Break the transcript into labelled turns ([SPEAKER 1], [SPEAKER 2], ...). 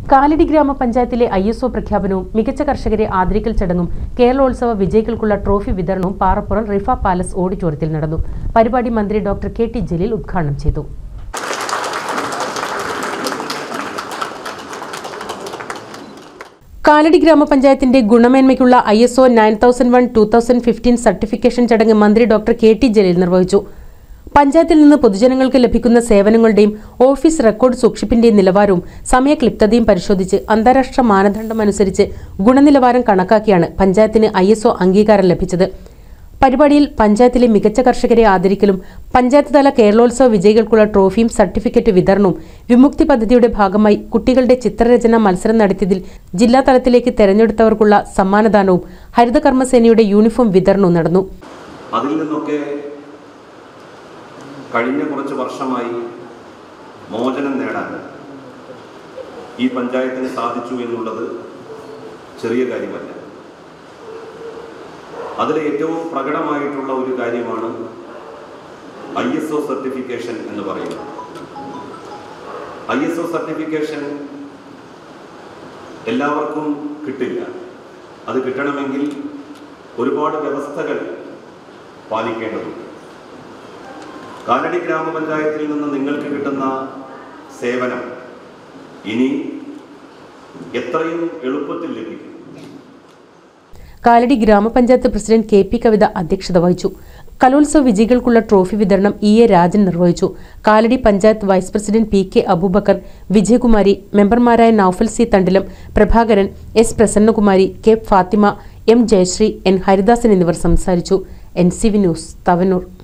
[SPEAKER 1] കാലടി ഗ്രാമപഞ്ചായത്തിലെ I S O പ്രഖ്യാപനവും മികച്ച കർഷകരെ ആദരിക്കൽ ചടങ്ങും കേരളോത്സവ വിജയികൾക്കുള്ള ട്രോഫി വിതരണവും പാറപ്പുറം റിഫ പാലസ് ഓഡിറ്റോറിയത്തിൽ നടന്നു പരിപാടി മന്ത്രി ഡോക്ടർ കെ ടി ജലീൽ ഉദ്ഘാടനം ചെയ്തു കാലടി ഗ്രാമപഞ്ചായത്തിന്റെ ഗുണമേന്മയ്ക്കുള്ള I S O nine thousand one two thousand fifteen certification ചടങ്ങ് മന്ത്രി ഡോക്ടർ കെ ടി ജലീൽ നിർവഹിച്ചു പഞ്ചായത്തിൽ നിന്ന് പൊതുജനങ്ങൾക്ക് ലഭിക്കുന്ന സേവനങ്ങളുടെയും ഓഫീസ് റെക്കോർഡ് സൂക്ഷിപ്പിന്റെയും നിലവാരവും സമയക്ലിപ്തതയും പരിശോധിച്ച് അന്താരാഷ്ട്ര മാനദണ്ഡം അനുസരിച്ച് ഗുണനിലവാരം കണക്കാക്കിയാണ് പഞ്ചായത്തിന് ഐ എസ് ഒ അംഗീകാരം ലഭിച്ചത് പരിപാടിയിൽ പഞ്ചായത്തിലെ മികച്ച കർഷകരെ ആദരിക്കലും പഞ്ചായത്ത് തല കേരളോത്സവ വിജയികൾക്കുള്ള ട്രോഫിയും സർട്ടിഫിക്കറ്റ് വിതരണവും വിമുക്തി പദ്ധതിയുടെ ഭാഗമായി കുട്ടികളുടെ ചിത്രരചന മത്സരം നടത്തിയതിൽ ജില്ലാ തലത്തിലേക്ക് തെരഞ്ഞെടുത്തവർക്കുള്ള സമ്മാനദാനവും ഹരിതകർമ്മസേനയുടെ യൂണിഫോം വിതരണവും നടന്നു
[SPEAKER 2] അതിൽ നിന്നൊക്കെ കഴിഞ്ഞ കുറച്ച് വർഷമായി മോചനം നേടാൻ ഈ പഞ്ചായത്തിന് സാധിച്ചു എന്നുള്ളത് ചെറിയ കാര്യമല്ല അതിൽ ഏറ്റവും പ്രകടമായിട്ടുള്ള ഒരു കാര്യമാണ് ഐ എസ് ഒ സർട്ടിഫിക്കേഷൻ എന്ന് പറയുന്നത് ഐ എസ് ഒ സർട്ടിഫിക്കേഷൻ എല്ലാവർക്കും കിട്ടില്ല അത് കിട്ടണമെങ്കിൽ ഒരുപാട് വ്യവസ്ഥകൾ പാലിക്കേണ്ടതുണ്ട് കാലടി ഗ്രാമപഞ്ചായത്തിൽ നിന്ന് നിങ്ങൾക്ക് കിട്ടുന്ന സേവനം ഇനി എത്രയും എളുപ്പത്തിൽ ലഭിക്കും
[SPEAKER 1] കാലടി ഗ്രാമപഞ്ചായത്ത് പ്രസിഡന്റ് കെ പി കവിത അധ്യക്ഷത വഹിച്ചു കലോത്സവ വിജയികൾക്കുള്ള ട്രോഫി വിതരണം ഇ എ രാജൻ നിർവഹിച്ചു Kalady panchayat vice president P K Aboobacker Vijayakumari മെമ്പർമാരായ Noufal C Thandilam Prabhakaran S Prasannakumari K Fathima M Jayasree N Haridasan എന്നിവർ സംസാരിച്ചു N C V news Thavanur